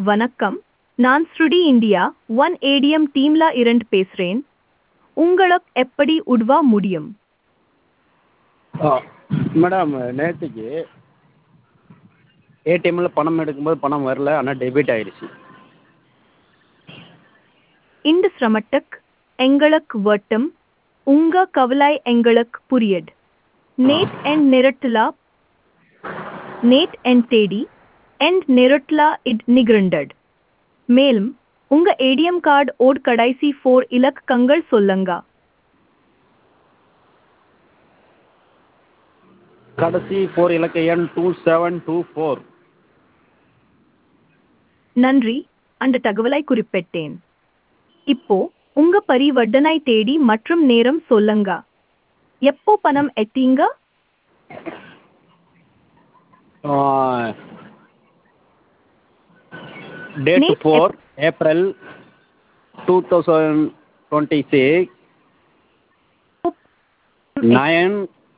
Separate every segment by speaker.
Speaker 1: வணக்கம் நான் ஸ்ருடி இந்தியா ஒன் ஏடிஎம் டீம்ல இருந்து பேசுறேன் உங்களுக்கு எப்படி உதவ முடியும்
Speaker 2: ஆ மேடம் நேற்றுக்கு ஏடிஎம்மில் பணம் எடுக்கும்போது பணம் வரல ஆனால் டெபிட் ஆயிடுச்சு
Speaker 1: இந்த சிரமத்துக்கு எங்களுக்கு வட்டம் உங்க கவலை எங்களுக்கு புரியுது நேட் அண்ட் நிரட்டலா நேட் அண்ட் தேடி அண்ட் நிரட்டலா இட் நிகழ்ந்தது மேலும் உங்க ஏடிஎம் கார்டு ஓட் கடைசி ஃபோர் இலக்கங்கள் சொல்லுங்க
Speaker 2: கடைசி ஃபோர் இலக்க எண் டூ செவன் டூ ஃபோர்
Speaker 1: நன்றி அந்த தகவலை குறிப்பிட்டேன் இப்போ உங்க பரிவர்த்தனை தேதி மற்றும் நேரம் சொல்லுங்க எப்போ பணம் எத்தீங்க
Speaker 2: date
Speaker 1: Neat.
Speaker 2: Four April two thousand twenty six nine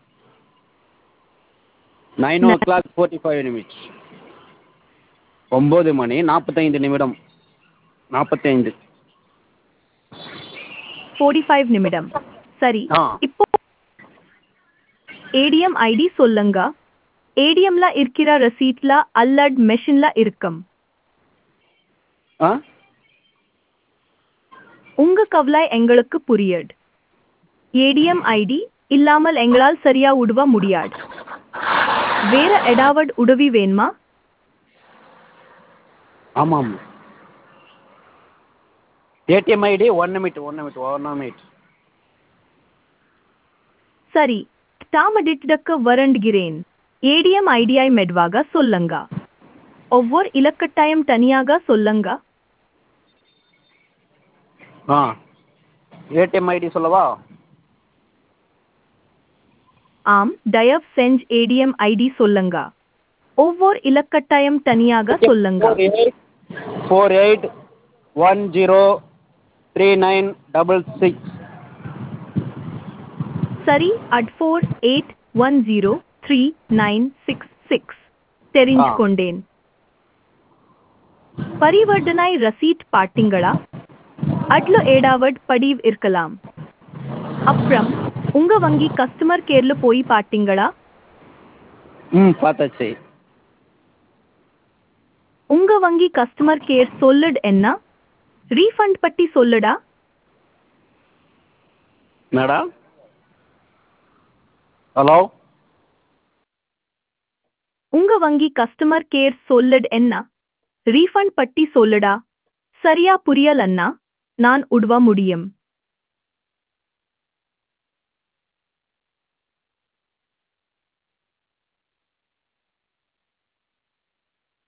Speaker 2: nine o'clock forty five minutes ஒம்பது மணி நாற்பத்தைந்து நிமிடம் நாற்பத்தைந்து
Speaker 1: ஃபோர்ட்டி ஃபைவ் நிமிடம் சரி
Speaker 2: ஆ.
Speaker 1: இப்போ ஏடிஎம் ஐடி சொல்லுங்க ஏடிஎம்ல இருக்கிற ரசீட்ல அல்லட் மெஷின்ல இருக்கும்
Speaker 2: ஆ
Speaker 1: உங்க கவலை எங்களுக்கு புரியுது ஏடிஎம் ஐடி இல்லாமல் எங்களால் சரியா உதவ முடியாது வேற ஏதாவது உதவி வேணுமா
Speaker 2: ஆமாம் ATM ID one minute one minute one minute
Speaker 1: சரி தாமதிட்டக்கு வரண்டுகிறேன் ஏடிஎம் ஐடியை மெதுவாக சொல்லுங்க ஒவ்வொரு இலக்கட்டாயம் தனியாக சொல்லுங்க
Speaker 2: ஆ ஏடிஎம் ஐடி சொல்லவா
Speaker 1: ஆம் தயவு செஞ்சு ஏடிஎம் ஐடி சொல்லுங்க ஒவ்வொரு இலக்கட்டாயம் தனியாக சொல்லுங்க
Speaker 2: four eight four eight one zero three nine double six
Speaker 1: சரி அட் four eight one zero three nine six six தெரிஞ்சு கொண்டேன் பரிவர்த்தனை ரசீட் பார்த்தீங்களா அட்ல ஏடாவட் படிவ் இருக்கலாம் அப்புறம் உங்க வங்கி கஸ்டமர் கேர்ல போய் பார்த்தீங்களா
Speaker 2: ம் பார்த்தாச்சு
Speaker 1: உங்க வங்கி கஸ்டமர் கேர் சொல்லுட் என்ன ரீஃபண்ட் பத்தி சொல்லுடா
Speaker 2: மேடம் ஹலோ
Speaker 1: உங்க வங்கி கஸ்டமர் கேர் சொல்லுட் என்ன ரீஃபண்ட் பத்தி சொல்லுடா சரியா புரியலன்னா நான் உதவ முடியும்